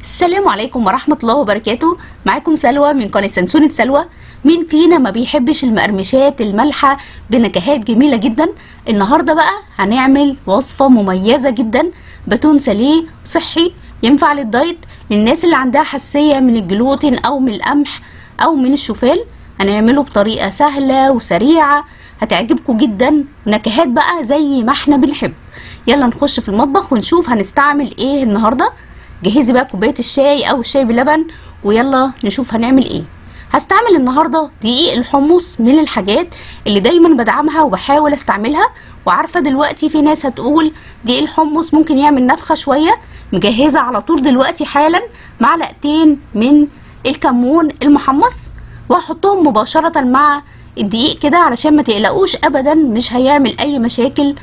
السلام عليكم ورحمة الله وبركاته معاكم سلوى من قناة سنسونة سلوى مين فينا ما بيحبش المقرمشات المالحة بنكهات جميلة جدا النهاردة بقى هنعمل وصفة مميزة جدا باتون ساليه صحي ينفع للدايت للناس اللي عندها حساسية من الجلوتين أو من القمح أو من الشوفان هنعمله بطريقة سهلة وسريعة هتعجبكم جدا ونكهات بقى زي ما احنا بنحب يلا نخش في المطبخ ونشوف هنستعمل ايه النهارده جهزي بقى كوبايه الشاي او الشاي بلبن ويلا نشوف هنعمل ايه هستعمل النهارده دقيق الحمص من الحاجات اللي دايما بدعمها وبحاول استعملها وعارفه دلوقتي في ناس هتقول دقيق الحمص ممكن يعمل نفخه شويه مجهزه على طول دلوقتي حالا معلقتين من الكمون المحمص وهحطهم مباشره مع الدقيق كده علشان ما تقلقوش ابدا مش هيعمل اي مشاكل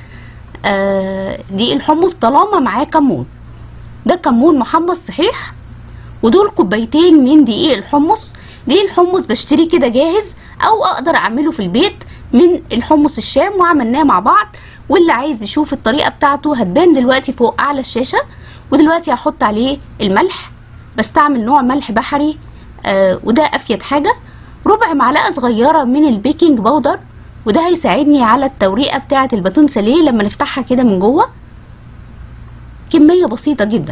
آه دقيق الحمص طالما معاه كمون ده كمون محمص صحيح ودول كوبايتين من دقيق الحمص دقيق الحمص بشتري كده جاهز او اقدر اعمله في البيت من الحمص الشام وعملناه مع بعض واللي عايز يشوف الطريقه بتاعته هتبان دلوقتي فوق اعلى الشاشه ودلوقتي هحط عليه الملح بستعمل نوع ملح بحري آه وده افيد حاجه ربع معلقه صغيره من البيكنج باودر وده هيساعدني على التوريقه بتاعه الباتون ساليه لما نفتحها كده من جوه كميه بسيطه جدا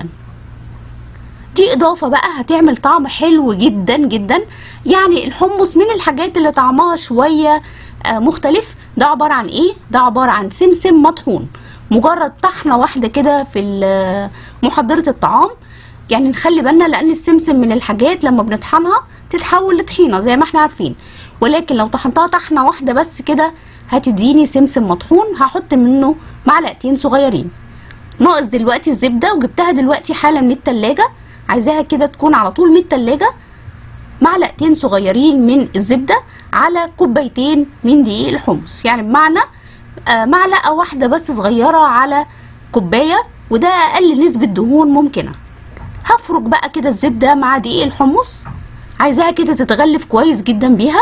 دي اضافه بقى هتعمل طعم حلو جدا جدا يعني الحمص من الحاجات اللي طعمها شويه آه مختلف ده عباره عن ايه ده عباره عن سمسم مطحون مجرد طحنه واحده كده في محضره الطعام يعني نخلي بالنا لان السمسم من الحاجات لما بنطحنها تتحول لطحينه زي ما احنا عارفين ولكن لو طحنتها طحنه واحده بس كده هتديني سمسم مطحون هحط منه معلقتين صغيرين ناقص دلوقتي الزبده وجبتها دلوقتي حالا من التلاجة عايزاها كده تكون على طول من التلاجة معلقتين صغيرين من الزبده على كوبايتين من دقيق الحمص يعني بمعنى آه معلقه واحده بس صغيره على كوبايه وده اقل نسبه دهون ممكنه هفرك بقى كده الزبده مع دقيق الحمص عايزاها كده تتغلف كويس جدا بيها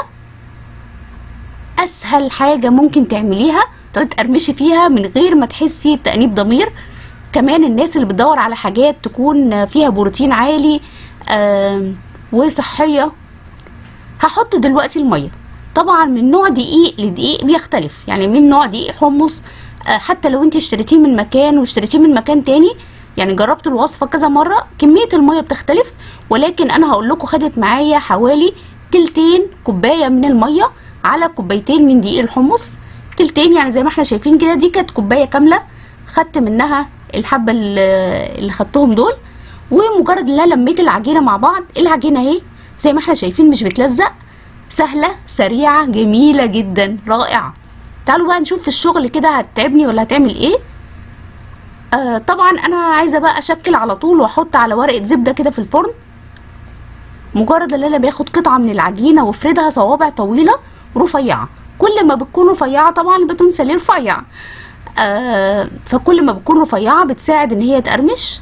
اسهل حاجه ممكن تعمليها تقرمشي فيها من غير ما تحسي بتانيب ضمير كمان الناس اللي بتدور على حاجات تكون فيها بروتين عالي آه وصحيه هحط دلوقتي الميه طبعا من نوع دقيق لدقيق بيختلف يعني من نوع دقيق حمص آه حتى لو انت اشتريتيه من مكان واشتريتيه من مكان تاني يعني جربت الوصفه كذا مره كميه الميه بتختلف ولكن انا هقول لكم خدت معايا حوالي تلتين كوبايه من الميه على كوبايتين من دقيق الحمص تلتين يعني زي ما احنا شايفين كده دي كانت كوبايه كامله خدت منها الحبه اللي خدتهم دول ومجرد ان انا لميت العجينه مع بعض العجينه اهي زي ما احنا شايفين مش بتلزق سهله سريعه جميله جدا رائعه تعالوا بقى نشوف في الشغل كده هتتعبني ولا هتعمل ايه آه طبعا انا عايزه بقى اشكل على طول واحط على ورقه زبده كده في الفرن مجرد ان انا باخد قطعه من العجينه وافردها صوابع طويله رفيعه كل ما بتكون رفيعه طبعا الباتون ساليه رفيع آه فكل ما بتكون رفيعه بتساعد ان هي تقرمش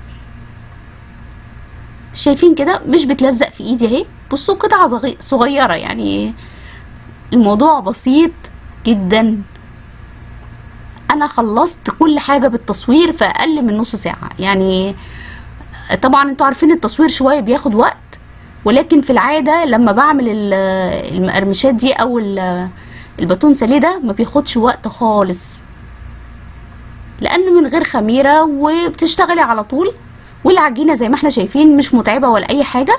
شايفين كده مش بتلزق في ايدي اهي بصوا قطعه صغيره يعني الموضوع بسيط جدا انا خلصت كل حاجه بالتصوير في اقل من نص ساعه يعني طبعا انتوا عارفين التصوير شويه بياخد وقت ولكن في العاده لما بعمل المقرمشات دي او الباتون ساليه ده ما بياخدش وقت خالص لان من غير خميره وبتشتغلي على طول والعجينه زي ما احنا شايفين مش متعبه ولا اي حاجه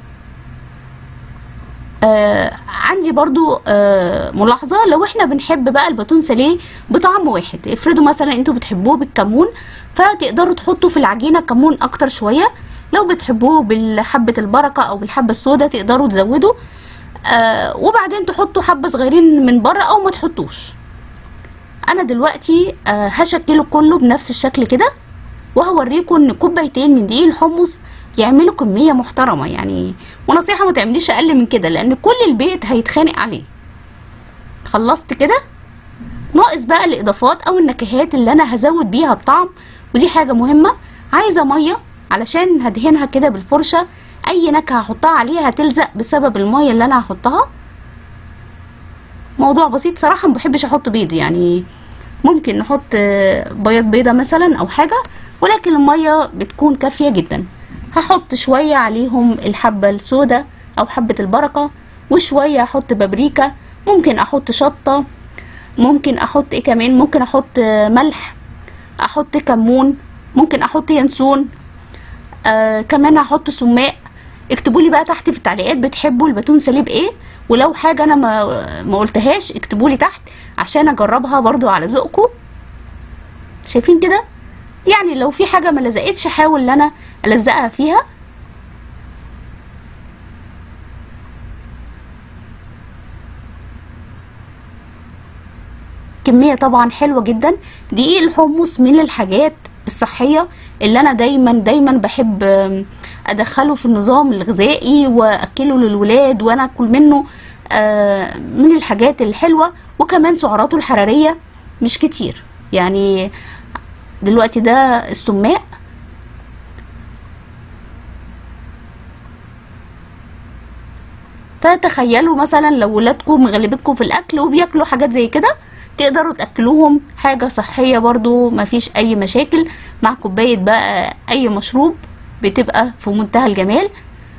آه عندي برضو آه ملاحظة لو احنا بنحب بقى الباتون ساليه بطعم واحد افرضوا مثلا انتوا بتحبوه بالكمون فتقدروا تحطوا في العجينة كمون اكتر شوية لو بتحبوه بالحبة البركة او بالحبة السوداء تقدروا تزودوا آه وبعدين تحطوا حبة صغيرين من بره او ما تحطوش انا دلوقتي آه هشكله كله بنفس الشكل كده وهوريكم ان كوبايتين من دقيق الحمص يعملوا كميه محترمه يعني ونصيحه ما تعمليش اقل من كده لان كل البيت هيتخانق عليه خلصت كده ناقص بقى الاضافات او النكهات اللي انا هزود بيها الطعم ودي حاجه مهمه عايزه ميه علشان هدهنها كده بالفرشه اي نكهه هحطها عليها هتلزق بسبب الميه اللي انا هحطها موضوع بسيط صراحه ما بحبش احط بيض يعني ممكن نحط بياض بيضه مثلا او حاجه ولكن الميه بتكون كافيه جدا هحط شوية عليهم الحبة السوداء او حبة البركة وشوية احط بابريكا ممكن احط شطة ممكن احط ايه كمان ممكن احط ملح احط كمون ممكن احط ينسون آه كمان هحط سماق اكتبوا لي بقى تحت في التعليقات بتحبوا الباتون ساليه بايه ولو حاجه انا ما ما قلتهاش اكتبوا لي تحت عشان اجربها برضو على ذوقكم شايفين كده يعني لو في حاجه ما لزقتش احاول ان انا الزقها فيها كميه طبعا حلوه جدا دقيق الحمص من الحاجات الصحيه اللي انا دايما دايما بحب ادخله في النظام الغذائي واكله للولاد وانا اكل منه من الحاجات الحلوه وكمان سعراته الحراريه مش كتير يعني دلوقتي ده السماق فتخيلوا مثلا لو ولادكم مغلبتكم في الاكل وبياكلوا حاجات زي كده تقدروا تاكلوهم حاجه صحيه برضو مفيش اي مشاكل مع كوبايه بقى اي مشروب بتبقى في منتهى الجمال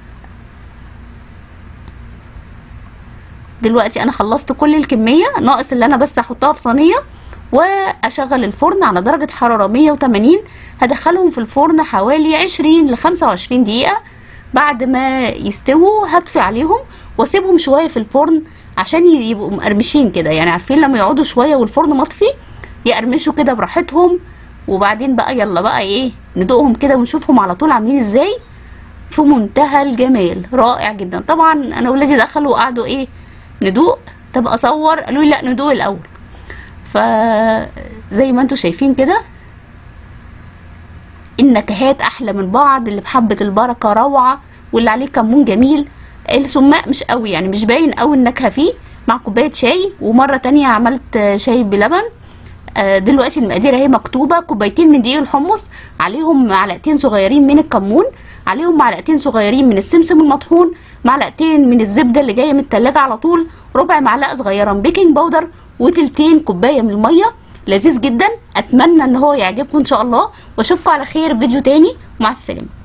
دلوقتي انا خلصت كل الكميه ناقص اللي انا بس احطها في صينيه واشغل الفرن على درجه حراره 180 هدخلهم في الفرن حوالي 20 ل 25 دقيقه بعد ما يستووا هطفي عليهم واسيبهم شويه في الفرن عشان يبقوا مقرمشين كده يعني عارفين لما يقعدوا شويه والفرن مطفي يقرمشوا كده براحتهم وبعدين بقى يلا بقى ايه ندوقهم كده ونشوفهم على طول عاملين ازاي في منتهى الجمال رائع جدا طبعا انا ولادي دخلوا وقعدوا ايه ندوق طب اصور قالوا لي لا ندوق الاول فزي ما انتم شايفين كده النكهات احلى من بعض اللي بحبه البركه روعه واللي عليه كمون جميل السماق مش قوي يعني مش باين قوي النكهه فيه مع كوبايه شاي ومره تانية عملت شاي بلبن دلوقتي المقادير اهي مكتوبه كوبايتين من دقيق الحمص عليهم معلقتين صغيرين من الكمون عليهم معلقتين صغيرين من السمسم المطحون معلقتين من الزبده اللي جايه من التلاجة على طول ربع معلقه صغيره من بيكنج باودر وتلتين كوبايه من الميه لذيذ جدا اتمنى ان هو يعجبكم ان شاء الله واشوفكم على خير في فيديو تاني مع السلامه